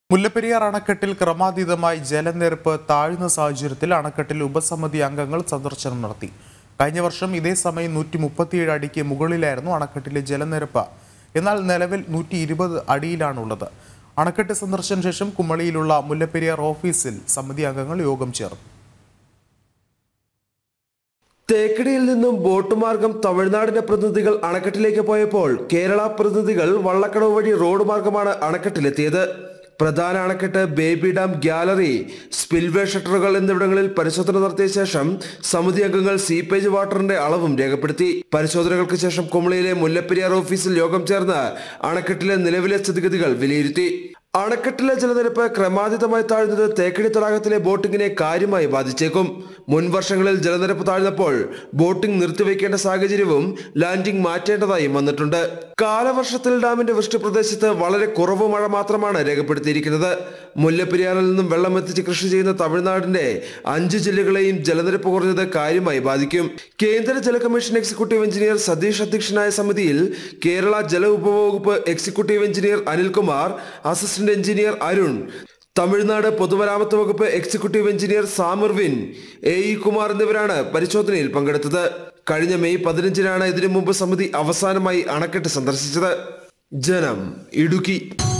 മുല്ലപ്പെരിയാർ അണക്കെട്ടിൽ ക്രമാതീതമായി ജലനിരപ്പ് താഴ്ന്ന സാഹചര്യത്തിൽ അണക്കെട്ടിൽ ഉപസമിതി അംഗങ്ങൾ സന്ദർശനം നടത്തി കഴിഞ്ഞ വർഷം ഇതേ സമയം നൂറ്റി മുപ്പത്തിയേഴ് അടിക്ക് മുകളിലായിരുന്നു അണക്കെട്ടിലെ ജലനിരപ്പ് എന്നാൽ നിലവിൽ നൂറ്റി ഇരുപത് അടിയിലാണുള്ളത് അണക്കെട്ട് സന്ദർശന ശേഷം കുമളിയിലുള്ള മുല്ലപ്പെരിയാർ ഓഫീസിൽ സമിതി അംഗങ്ങൾ യോഗം ചേർന്നു തേക്കടിയിൽ നിന്നും ബോട്ട് മാർഗം തമിഴ്നാടിന്റെ പ്രതിനിധികൾ അണക്കെട്ടിലേക്ക് പോയപ്പോൾ കേരള പ്രതിനിധികൾ വള്ളക്കടവ് വഴി റോഡ് മാർഗമാണ് അണക്കെട്ടിലെത്തിയത് പ്രധാന അണക്കെട്ട് ബേബി ഡാം ഗ്യാലറി സ്പിൽവേ ഷട്ടറുകൾ എന്നിവിടങ്ങളിൽ പരിശോധന നടത്തിയ ശേഷം സമിതി അംഗങ്ങൾ സീപ്പേജ് വാട്ടറിന്റെ അളവും രേഖപ്പെടുത്തി പരിശോധനകൾക്ക് ശേഷം കുമളിയിലെ മുല്ലപ്പെരിയാർ ഓഫീസിൽ യോഗം ചേർന്ന് അണക്കെട്ടിലെ നിലവിലെ സ്ഥിതിഗതികൾ വിലയിരുത്തി അണക്കെട്ടിലെ ജലനിരപ്പ് ക്രമാതീതമായി താഴ്ന്നത് തേക്കടി തടാകത്തിലെ ബോട്ടിങ്ങിനെ കാര്യമായി ബാധിച്ചേക്കും മുൻ വർഷങ്ങളിൽ ജലനിരപ്പ് താഴ്ന്നപ്പോൾ ബോട്ടിംഗ് നിർത്തിവെക്കേണ്ട സാഹചര്യവും ലാൻഡിംഗ് മാറ്റേണ്ടതായും വന്നിട്ടുണ്ട് കാലവർഷത്തിൽ ഡാമിന്റെ വൃഷ്ടിപ്രദേശത്ത് വളരെ കുറവ് മഴ മാത്രമാണ് രേഖപ്പെടുത്തിയിരിക്കുന്നത് മുല്ലപ്പെരിയാറിൽ നിന്നും വെള്ളം എത്തിച്ച് കൃഷി ചെയ്യുന്ന തമിഴ്നാടിന്റെ അഞ്ച് ജില്ലകളെയും ജലനിരപ്പ് കുറഞ്ഞത് കാര്യമായി ബാധിക്കും കേന്ദ്ര ജല കമ്മീഷൻ എക്സിക്യൂട്ടീവ് എഞ്ചിനീയർ സതീഷ് അധ്യക്ഷനായ സമിതിയിൽ കേരള ജല ഉപവകുപ്പ് executive engineer Anilkumar assistant engineer Arun Tamil Nadu പൊതുമരാമത്ത് വകുപ്പ് എക്സിക്യൂട്ടീവ് എഞ്ചിനീയർ സാമിർവിൻ എ ഇ കുമാർ എന്നിവരാണ് പരിശോധനയിൽ പങ്കെടുത്തത് കഴിഞ്ഞ മെയ് പതിനഞ്ചിനാണ് ഇതിനു മുമ്പ് സമിതി അവസാനമായി അണക്കെട്ട് സന്ദർശിച്ചത് ജനം ഇടുക്കി